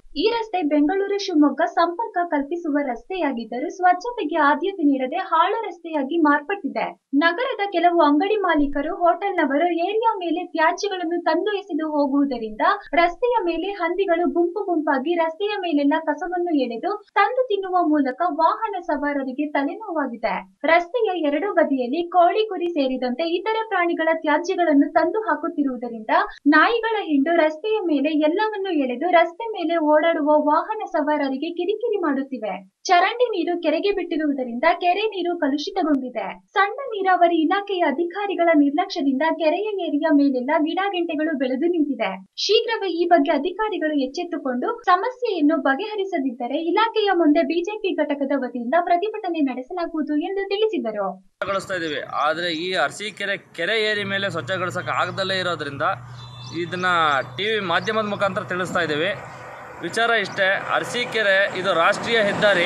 ಈ ರಸ್ತೆ ಬೆಂಗಳೂರು ಶಿವಮೊಗ್ಗ ಸಂಪರ್ಕ ಕಲ್ಪಿಸುವ ರಸ್ತೆಯಾಗಿದ್ದರೂ ಸ್ವಚ್ಛತೆಗೆ ಆದ್ಯತೆ ನೀಡದೆ ಹಾಳು ರಸ್ತೆಯಾಗಿ ಮಾರ್ಪಟ್ಟಿದೆ ನಗರದ ಕೆಲವು ಅಂಗಡಿ ಮಾಲೀಕರು ಹೋಟೆಲ್ನವರು ಏರಿಯಾ ಮೇಲೆ ತ್ಯಾಜ್ಯಗಳನ್ನು ತಂದು ಎಸೆದು ಹೋಗುವುದರಿಂದ ರಸ್ತೆಯ ಮೇಲೆ ಹಂದಿಗಳು ಗುಂಪು ಗುಂಪಾಗಿ ರಸ್ತೆಯ ಮೇಲೆಲ್ಲ ಕಸವನ್ನು ಎಳೆದು ತಂದು ತಿನ್ನುವ ಮೂಲಕ ವಾಹನ ಸವಾರರಿಗೆ ತಲೆನೋವಾಗಿದೆ ರಸ್ತೆಯ ಎರಡೂ ಬದಿಯಲ್ಲಿ ಕೋಳಿ ಕುರಿ ಸೇರಿದಂತೆ ಇತರೆ ಪ್ರಾಣಿಗಳ ತ್ಯಾಜ್ಯಗಳನ್ನು ತಂದು ಹಾಕುತ್ತಿರುವುದರಿಂದ ನಾಯಿಗಳ ಹಿಂಡು ರಸ್ತೆಯ ಮೇಲೆ ಎಲ್ಲವನ್ನು ಎಳೆದು ರಸ್ತೆ ಮೇಲೆ ಓಡಾಡುವ ವಾಹನ ಸವಾರರಿಗೆ ಕಿರಿಕಿರಿ ಮಾಡುತ್ತಿವೆ ಚರಂಡಿ ನೀರು ಕೆರೆಗೆ ಬಿಟ್ಟಿರುವುದರಿಂದ ಕೆರೆ ನೀರು ಕಲುಷಿತಗೊಂಡಿದೆ ಸಣ್ಣ ನೀರಾವರಿ ಇಲಾಖೆಯ ಅಧಿಕಾರಿಗಳ ನಿರ್ಲಕ್ಷ್ಯದಿಂದ ಕೆರೆಯ ಏರಿಯ ಮೇಲೆಲ್ಲ ಗಿಡಗೆಂಟೆಗಳು ಬೆಳೆದು ನಿಂತಿದೆ ಶೀಘ್ರವೇ ಈ ಬಗ್ಗೆ ಅಧಿಕಾರಿಗಳು ಎಚ್ಚೆತ್ತುಕೊಂಡು ಸಮಸ್ಯೆಯನ್ನು ಬಗೆಹರಿಸದಿದ್ದರೆ ಇಲಾಖೆಯ ಮುಂದೆ ಬಿಜೆಪಿ ಘಟಕದ ವತಿಯಿಂದ ಪ್ರತಿಭಟನೆ ನಡೆಸಲಾಗುವುದು ಎಂದು ತಿಳಿಸಿದರು ಸ್ವಚ್ಛಗೊಳಿಸ್ತಾ ಇದ್ದೀವಿ ಆದರೆ ಈ ಅರಸೀಕೆರೆ ಕೆರೆ ಏರಿ ಮೇಲೆ ಸ್ವಚ್ಛಗೊಳಿಸೋಕೆ ಆಗದಲ್ಲೇ ಇರೋದ್ರಿಂದ ಇದನ್ನು ಟಿ ವಿ ಮಾಧ್ಯಮದ ಮುಖಾಂತರ ತಿಳಿಸ್ತಾ ಇದ್ದೀವಿ ವಿಚಾರ ಇಷ್ಟೇ ಅರಸೀಕೆರೆ ಇದು ರಾಷ್ಟ್ರೀಯ ಹೆದ್ದಾರಿ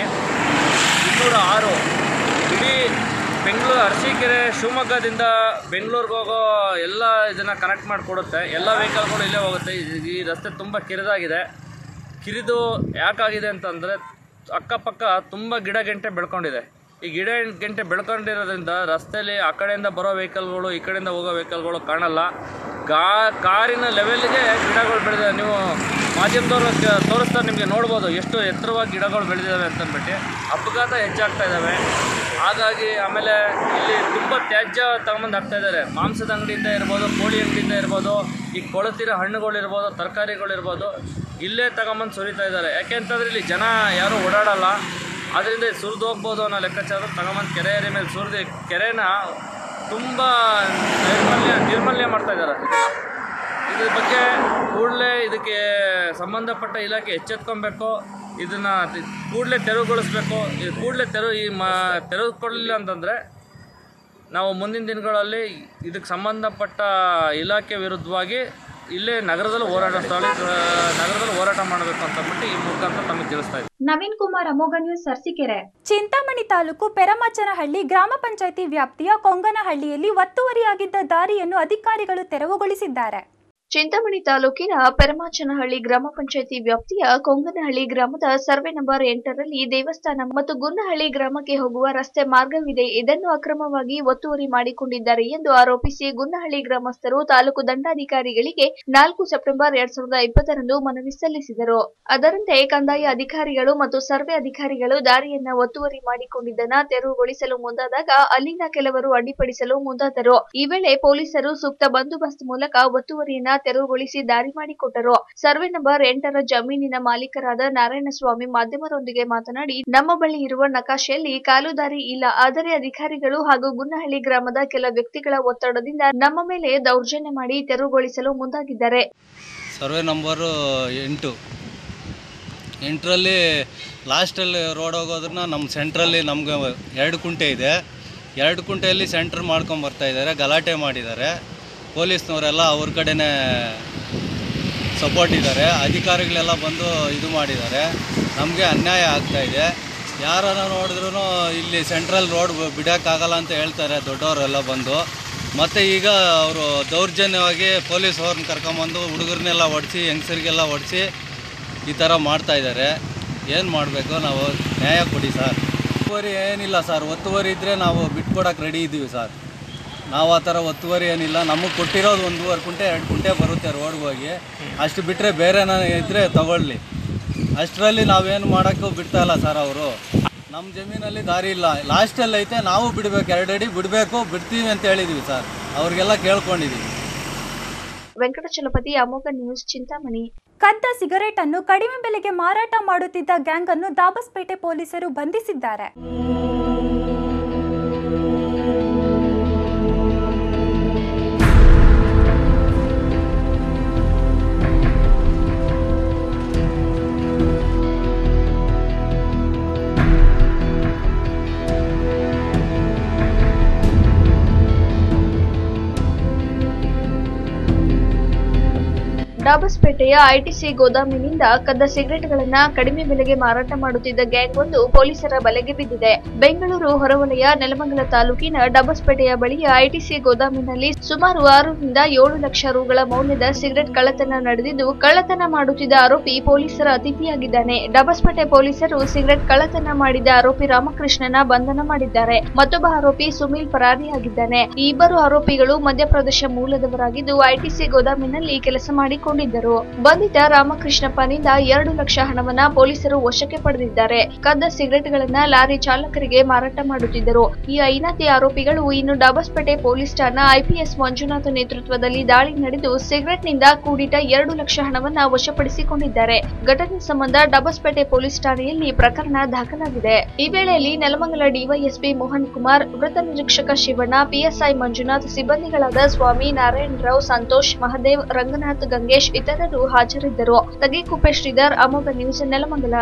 ಇನ್ನೂರ ಆರು ಇಡೀ ಬೆಂಗಳೂರು ಅರಸೀಕೆರೆ ಶಿವಮೊಗ್ಗದಿಂದ ಬೆಂಗಳೂರಿಗೆ ಹೋಗೋ ಎಲ್ಲ ಇದನ್ನು ಕನೆಕ್ಟ್ ಮಾಡಿಕೊಡುತ್ತೆ ಎಲ್ಲ ವೆಹಿಕಲ್ಗಳು ಇಲ್ಲೇ ಹೋಗುತ್ತೆ ಈ- ಈ ರಸ್ತೆ ತುಂಬ ಕಿರಿದಾಗಿದೆ ಕಿರಿದು ಯಾಕಾಗಿದೆ ಅಂತಂದರೆ ಅಕ್ಕಪಕ್ಕ ತುಂಬ ಗಿಡ ಗೆಂಟೆ ಬೆಳ್ಕೊಂಡಿದೆ ಈ ಗಿಡ ಗೆಂಟೆ ಬೆಳ್ಕೊಂಡಿರೋದ್ರಿಂದ ರಸ್ತೆಯಲ್ಲಿ ಆ ಕಡೆಯಿಂದ ಬರೋ ವೆಹಿಕಲ್ಗಳು ಈ ಕಡೆಯಿಂದ ಹೋಗೋ ವೆಹಿಕಲ್ಗಳು ಕಾಣಲ್ಲ ಗಾ ಕಾರಿನ ಲೆವೆಲ್ಗೆ ಗಿಡಗಳು ಬೆಳೆದಿದೆ ನೀವು ಮಾಧ್ಯಮದವರು ಕ- ತೋರಿಸ್ತಾರೆ ನಿಮಗೆ ನೋಡ್ಬೋದು ಎಷ್ಟು ಎತ್ತರವಾಗಿ ಗಿಡಗಳು ಬೆಳೆದಿದ್ದಾವೆ ಅಂತಂದ್ಬಿಟ್ಟು ಅಪಘಾತ ಹೆಚ್ಚಾಗ್ತಾ ಇದ್ದಾವೆ ಹಾಗಾಗಿ ಆಮೇಲೆ ಇಲ್ಲಿ ತುಂಬ ತ್ಯಾಜ್ಯ ತಗೊಂಬಂದು ಹಾಕ್ತಾ ಇದ್ದಾರೆ ಮಾಂಸದ ಅಂಗಡಿಯಿಂದ ಇರ್ಬೋದು ಕೋಳಿ ಅಂಗಡಿಯಿಂದ ಇರ್ಬೋದು ಈ ಕೊಳತಿರೋ ಹಣ್ಣುಗಳಿರ್ಬೋದು ತರಕಾರಿಗಳಿರ್ಬೋದು ಇಲ್ಲೇ ತಗೊಂಬಂದು ಸುರಿತಾ ಇದ್ದಾರೆ ಯಾಕೆ ಅಂತಂದರೆ ಇಲ್ಲಿ ಜನ ಯಾರೂ ಓಡಾಡಲ್ಲ ಅದರಿಂದ ಸುರಿದು ಹೋಗ್ಬೋದು ಅನ್ನೋ ಲೆಕ್ಕಾಚಾರ ತಗೊಂಬಂದು ಕೆರೆ ಏರಿ ಮೇಲೆ ಸುರಿದು ಕೆರೆನ ತುಂಬ ನಿರ್ಮಲ್ಯ ನಿರ್ಮಲ್ಯ ಮಾಡ್ತಾ ಇದ್ದಾರೆ ಇದ್ರ ಬಗ್ಗೆ ಕೂಡಲೇ ಇದಕ್ಕೆ ಸಂಬಂಧಪಟ್ಟ ಇಲಾಖೆ ಎಚ್ಚೆತ್ಕೊಬೇಕು ಇದನ್ನು ಕೂಡಲೇ ತೆರವುಗೊಳಿಸ್ಬೇಕು ಇದು ಕೂಡಲೇ ತೆರವು ಈ ಮ ತೆರವುಗೊಳ್ಳಿಲ್ಲ ಅಂತಂದರೆ ನಾವು ಮುಂದಿನ ದಿನಗಳಲ್ಲಿ ಇದಕ್ಕೆ ಸಂಬಂಧಪಟ್ಟ ಇಲಾಖೆ ವಿರುದ್ಧವಾಗಿ ಇಲ್ಲೇ ನಗರದಲ್ಲಿ ಹೋರಾಟ ಸ್ಥಳ ನಗರದಲ್ಲಿ ಹೋರಾಟ ಮಾಡಬೇಕು ಅಂತ ಅಂದ್ಬಿಟ್ಟು ಈ ಮುಖಾಂತರ ತಮಗೆ ತಿಳಿಸ್ತಾ ಇದ್ದೀವಿ ನವೀನ್ ಕುಮಾರ್ ಅಮೋಘ ನ್ಯೂಸ್ ಅರಸೀಕೆರೆ ಚಿಂತಾಮಣಿ ತಾಲೂಕು ಪೆರಮಚ್ಚನಹಳ್ಳಿ ಗ್ರಾಮ ಪಂಚಾಯಿತಿ ವ್ಯಾಪ್ತಿಯ ಕೊಂಗನಹಳ್ಳಿಯಲ್ಲಿ ಒತ್ತುವರಿಯಾಗಿದ್ದ ದಾರಿಯನ್ನು ಅಧಿಕಾರಿಗಳು ತೆರವುಗೊಳಿಸಿದ್ದಾರೆ ಚಿಂತಾಮಣಿ ತಾಲೂಕಿನ ಪರಮಾಚನಹಳ್ಳಿ ಗ್ರಾಮ ಪಂಚಾಯಿತಿ ವ್ಯಾಪ್ತಿಯ ಕೊಂಗನಹಳ್ಳಿ ಗ್ರಾಮದ ಸರ್ವೆ ನಂಬರ್ ಎಂಟರಲ್ಲಿ ದೇವಸ್ಥಾನ ಮತ್ತು ಗುನ್ನಹಳ್ಳಿ ಗ್ರಾಮಕ್ಕೆ ಹೋಗುವ ರಸ್ತೆ ಮಾರ್ಗವಿದೆ ಇದನ್ನು ಅಕ್ರಮವಾಗಿ ಒತ್ತುವರಿ ಮಾಡಿಕೊಂಡಿದ್ದಾರೆ ಎಂದು ಆರೋಪಿಸಿ ಗುನ್ನಹಳ್ಳಿ ಗ್ರಾಮಸ್ಥರು ತಾಲೂಕು ದಂಡಾಧಿಕಾರಿಗಳಿಗೆ ನಾಲ್ಕು ಸೆಪ್ಟೆಂಬರ್ ಎರಡ್ ಸಾವಿರದ ಇಪ್ಪತ್ತರಂದು ಮನವಿ ಸಲ್ಲಿಸಿದರು ಅದರಂತೆ ಕಂದಾಯ ಅಧಿಕಾರಿಗಳು ಮತ್ತು ಸರ್ವೆ ಅಧಿಕಾರಿಗಳು ದಾರಿಯನ್ನ ಒತ್ತುವರಿ ಮಾಡಿಕೊಂಡಿದ್ದನ್ನ ತೆರವುಗೊಳಿಸಲು ಮುಂದಾದಾಗ ಅಲ್ಲಿನ ಕೆಲವರು ಅಡ್ಡಿಪಡಿಸಲು ಮುಂದಾದರು ಈ ವೇಳೆ ಪೊಲೀಸರು ಸೂಕ್ತ ಬಂದೋಬಸ್ತ್ ಮೂಲಕ ಒತ್ತುವರಿಯನ್ನ ತೆರವುಗೊಳಿಸಿ ದಾರಿ ಮಾಡಿಕೊಟ್ಟರು ಸರ್ವೆ ನಂಬರ್ ಎಂಟರ ಜಮೀನಿನ ಮಾಲೀಕರಾದ ನಾರಾಯಣಸ್ವಾಮಿ ಮಾಧ್ಯಮರೊಂದಿಗೆ ಮಾತನಾಡಿ ನಮ್ಮ ಬಳಿ ಇರುವ ನಕಾಶೆಯಲ್ಲಿ ಕಾಲುದಾರಿ ಇಲ್ಲ ಆದರೆ ಅಧಿಕಾರಿಗಳು ಹಾಗೂ ಗುನ್ನಹಳ್ಳಿ ಗ್ರಾಮದ ಕೆಲ ವ್ಯಕ್ತಿಗಳ ಒತ್ತಡದಿಂದ ನಮ್ಮ ಮೇಲೆ ದೌರ್ಜನ್ಯ ಮಾಡಿ ತೆರವುಗೊಳಿಸಲು ಮುಂದಾಗಿದ್ದಾರೆ ಸರ್ವೆ ನಂಬರು ಎಂಟು ಎಂಟರಲ್ಲಿ ಲಾಸ್ಟಲ್ಲಿ ರೋಡ್ ಹೋಗೋದ್ರನ್ನ ನಮ್ಮ ಸೆಂಟ್ರಲ್ಲಿ ನಮ್ಗೆ ಎರಡು ಕುಂಟೆ ಇದೆ ಎರಡು ಕುಂಟೆಯಲ್ಲಿ ಸೆಂಟ್ರ್ ಮಾಡ್ಕೊಂಡು ಬರ್ತಾ ಇದ್ದಾರೆ ಗಲಾಟೆ ಮಾಡಿದ್ದಾರೆ ಪೊಲೀಸ್ನವರೆಲ್ಲ ಅವ್ರ ಕಡೆನೇ ಸಪೋರ್ಟ್ ಇದ್ದಾರೆ ಅಧಿಕಾರಿಗಳೆಲ್ಲ ಬಂದು ಇದು ಮಾಡಿದ್ದಾರೆ ನಮಗೆ ಅನ್ಯಾಯ ಆಗ್ತಾ ಇದೆ ಯಾರನ್ನ ನೋಡಿದ್ರೂ ಇಲ್ಲಿ ಸೆಂಟ್ರಲ್ ರೋಡ್ ಬಿಡೋಕ್ಕಾಗಲ್ಲ ಅಂತ ಹೇಳ್ತಾರೆ ದೊಡ್ಡವರೆಲ್ಲ ಬಂದು ಮತ್ತು ಈಗ ಅವರು ದೌರ್ಜನ್ಯವಾಗಿ ಪೊಲೀಸ್ ಅವ್ರನ್ನ ಕರ್ಕೊಂಬಂದು ಹುಡುಗರನ್ನೆಲ್ಲ ಹೊಡೆಸಿ ಹೆಂಗಸರಿಗೆಲ್ಲ ಹೊಡೆಸಿ ಈ ಥರ ಮಾಡ್ತಾ ಇದ್ದಾರೆ ಏನು ಮಾಡಬೇಕು ನಾವು ನ್ಯಾಯ ಕೊಡಿ ಸರ್ ಒತ್ತುವರಿ ಏನಿಲ್ಲ ಸರ್ ಒತ್ತುವರಿ ಇದ್ದರೆ ನಾವು ಬಿಟ್ಕೊಡಕ್ಕೆ ರೆಡಿ ಇದ್ದೀವಿ ಸರ್ ನಾವು ಆ ಥರ ಒತ್ತುವರಿ ಏನಿಲ್ಲ ನಮಗೆ ಕೊಟ್ಟಿರೋದು ಒಂದೂವರೆ ಕುಂಟೆ ಎರಡು ಕುಂಟೆ ಬರುತ್ತೆ ರೋಡ್ಗೆ ಹೋಗಿ ಅಷ್ಟು ಬಿಟ್ಟರೆ ಬೇರೆ ಇದ್ದರೆ ತಗೊಳ್ಳಿ ಅಷ್ಟರಲ್ಲಿ ನಾವೇನು ಮಾಡೋಕ್ಕೂ ಬಿಡ್ತಾ ಇಲ್ಲ ಸರ್ ಅವರು ನಮ್ಮ ಜಮೀನಲ್ಲಿ ದಾರಿ ಇಲ್ಲ ಲಾಸ್ಟಲ್ಲಿ ಐತೆ ನಾವು ಬಿಡಬೇಕು ಎರಡು ಅಡಿ ಬಿಡಬೇಕು ಬಿಡ್ತೀವಿ ಅಂತ ಹೇಳಿದ್ದೀವಿ ಸರ್ ಅವ್ರಿಗೆಲ್ಲ ಕೇಳ್ಕೊಂಡಿದ್ದೀವಿ ವೆಂಕಟಚಲಪತಿ ಅಮೋಘ ನ್ಯೂಸ್ ಚಿಂತಾಮಣಿ ಕದ್ದ ಸಿಗರೇಟ್ ಅನ್ನು ಕಡಿಮೆ ಬೆಲೆಗೆ ಮಾರಾಟ ಮಾಡುತ್ತಿದ್ದ ಗ್ಯಾಂಗ್ ಅನ್ನು ದಾಬಸ್ಪೇಟೆ ಪೊಲೀಸರು ಬಂಧಿಸಿದ್ದಾರೆ ಡಾಬಸ್ಪೇಟೆಯ ಐಟಿಸಿ ಗೋದಾಮಿನಿಂದ ಕದ್ದ ಸಿಗರೆಟ್ಗಳನ್ನ ಕಡಿಮೆ ಬೆಲೆಗೆ ಮಾರಾಟ ಮಾಡುತ್ತಿದ್ದ ಗ್ಯಾಂಗ್ ಒಂದು ಪೊಲೀಸರ ಬಲೆಗೆ ಬಿದ್ದಿದೆ ಬೆಂಗಳೂರು ಹೊರವಲಯ ನೆಲಮಂಗಲ ತಾಲೂಕಿನ ಡಾಬಸ್ಪೇಟೆಯ ಬಳಿಯ ಐಟಿಸಿ ಗೋದಾಮಿನಲ್ಲಿ ಸುಮಾರು ಆರರಿಂದ ಏಳು ಲಕ್ಷ ರುಗಳ ಮೌಲ್ಯದ ಸಿಗರೆಟ್ ಕಳ್ಳತನ ನಡೆದಿದ್ದು ಕಳ್ಳತನ ಮಾಡುತ್ತಿದ್ದ ಆರೋಪಿ ಪೊಲೀಸರ ಅತಿಥಿಯಾಗಿದ್ದಾನೆ ಡಾಬಸ್ಪೇಟೆ ಪೊಲೀಸರು ಸಿಗರೆಟ್ ಕಳ್ಳತನ ಮಾಡಿದ ಆರೋಪಿ ರಾಮಕೃಷ್ಣನ ಬಂಧನ ಮಾಡಿದ್ದಾರೆ ಮತ್ತೊಬ್ಬ ಆರೋಪಿ ಸುಮೀಲ್ ಪರಾರಿಯಾಗಿದ್ದಾನೆ ಈ ಇಬ್ಬರು ಆರೋಪಿಗಳು ಮಧ್ಯಪ್ರದೇಶ ಮೂಲದವರಾಗಿದ್ದು ಐಟಿಸಿ ಗೋದಾಮಿನಲ್ಲಿ ಕೆಲಸ ಮಾಡಿಕೊಂಡಿದ್ದರು ಬಂಧಿತ ರಾಮಕೃಷ್ಣಪ್ಪನಿಂದ ಎರಡು ಲಕ್ಷ ಹಣವನ್ನ ಪೊಲೀಸರು ವಶಕ್ಕೆ ಪಡೆದಿದ್ದಾರೆ ಕದ್ದ ಸಿಗರೆಟ್ಗಳನ್ನ ಲಾರಿ ಚಾಲಕರಿಗೆ ಮಾರಾಟ ಮಾಡುತ್ತಿದ್ದರು ಈ ಐನಾತಿ ಆರೋಪಿಗಳು ಇನ್ನು ಡಾಬಸ್ಪೇಟೆ ಪೊಲೀಸ್ ಠಾಣಾ ಐಪಿಎಸ್ ಮಂಜುನಾಥ್ ನೇತೃತ್ವದಲ್ಲಿ ದಾಳಿ ನಡೆದು ಸಿಗರೆಟ್ನಿಂದ ಕೂಡಿಟ ಎರಡು ಲಕ್ಷ ಹಣವನ್ನ ವಶಪಡಿಸಿಕೊಂಡಿದ್ದಾರೆ ಘಟನೆ ಸಂಬಂಧ ಡಾಬಸ್ಪೇಟೆ ಪೊಲೀಸ್ ಠಾಣೆಯಲ್ಲಿ ಪ್ರಕರಣ ದಾಖಲಾಗಿದೆ ಈ ವೇಳೆಯಲ್ಲಿ ನೆಲಮಂಗಲ ಡಿವೈಎಸ್ಪಿ ಮೋಹನ್ ಕುಮಾರ್ ವೃತ್ತ ನಿರೀಕ್ಷಕ ಶಿವಣ್ಣ ಪಿಎಸ್ಐ ಮಂಜುನಾಥ್ ಸಿಬ್ಬಂದಿಗಳಾದ ಸ್ವಾಮಿ ನಾರಾಯಣ ರಾವ್ ಸಂತೋಷ್ ಮಹದೇವ್ ರಂಗನಾಥ್ ಗಂಗೇಶ್ ಇತರರು ಹಾಜರಿದ್ದರು ತಗಿಕುಪ್ಪೆ ಶ್ರೀಧರ್ ಅಮೋಘ ನ್ಯೂಸ್ ನೆಲಮಂಗಲ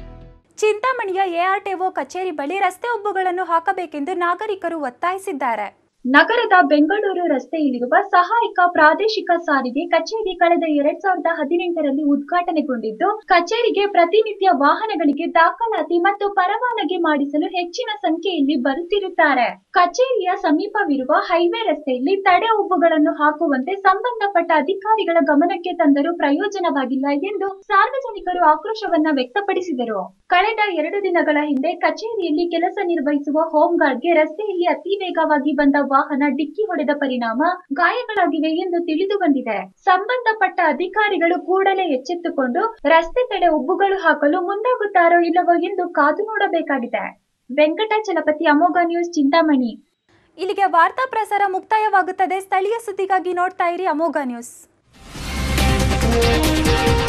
ಚಿಂತಾಮಣಿಯ ಎಆರ್ಟಿಒ ಕಚೇರಿ ಬಳಿ ರಸ್ತೆ ಉಬ್ಬುಗಳನ್ನು ಹಾಕಬೇಕೆಂದು ನಾಗರಿಕರು ಒತ್ತಾಯಿಸಿದ್ದಾರೆ ನಗರದ ಬೆಂಗಳೂರು ರಸ್ತೆಯಲ್ಲಿರುವ ಸಹಾಯಕ ಪ್ರಾದೇಶಿಕ ಸಾರಿಗೆ ಕಚೇರಿ ಕಳೆದ ಎರಡ್ ಸಾವಿರದ ಹದಿನೆಂಟರಲ್ಲಿ ಉದ್ಘಾಟನೆಗೊಂಡಿದ್ದು ಕಚೇರಿಗೆ ಪ್ರತಿನಿತ್ಯ ವಾಹನಗಳಿಗೆ ದಾಖಲಾತಿ ಮತ್ತು ಪರವಾನಗಿ ಮಾಡಿಸಲು ಹೆಚ್ಚಿನ ಸಂಖ್ಯೆಯಲ್ಲಿ ಬರುತ್ತಿರುತ್ತಾರೆ ಕಚೇರಿಯ ಸಮೀಪವಿರುವ ಹೈವೇ ರಸ್ತೆಯಲ್ಲಿ ತಡೆ ಉಬ್ಬುಗಳನ್ನು ಹಾಕುವಂತೆ ಸಂಬಂಧಪಟ್ಟ ಅಧಿಕಾರಿಗಳ ಗಮನಕ್ಕೆ ತಂದರೂ ಪ್ರಯೋಜನವಾಗಿಲ್ಲ ಎಂದು ಸಾರ್ವಜನಿಕರು ಆಕ್ರೋಶವನ್ನ ವ್ಯಕ್ತಪಡಿಸಿದರು ಕಳೆದ ಎರಡು ದಿನಗಳ ಹಿಂದೆ ಕಚೇರಿಯಲ್ಲಿ ಕೆಲಸ ನಿರ್ವಹಿಸುವ ಹೋಂಗಾರ್ಡ್ಗೆ ರಸ್ತೆಯಲ್ಲಿ ಅತಿ ವೇಗವಾಗಿ ಬಂದ ವಾಹನ ಡಿಕ್ಕಿ ಹೊಡೆದ ಪರಿಣಾಮ ಗಾಯಗಳಾಗಿವೆ ಎಂದು ತಿಳಿದು ಬಂದಿದೆ ಸಂಬಂಧಪಟ್ಟ ಅಧಿಕಾರಿಗಳು ಕೂಡಲೇ ಎಚ್ಚೆತ್ತುಕೊಂಡು ರಸ್ತೆ ತಡೆ ಉಬ್ಬುಗಳು ಹಾಕಲು ಮುಂದಾಗುತ್ತಾರೋ ಇಲ್ಲವೋ ಎಂದು ಕಾದು ನೋಡಬೇಕಾಗಿದೆ ವೆಂಕಟಾಚಲಪತಿ ಅಮೋಘ ನ್ಯೂಸ್ ಚಿಂತಾಮಣಿ ಇಲ್ಲಿಗೆ ವಾರ್ತಾ ಪ್ರಸಾರ ಮುಕ್ತಾಯವಾಗುತ್ತದೆ ಸ್ಥಳೀಯ ಸುದ್ದಿಗಾಗಿ ನೋಡ್ತಾ ಇರಿ ಅಮೋಘ ನ್ಯೂಸ್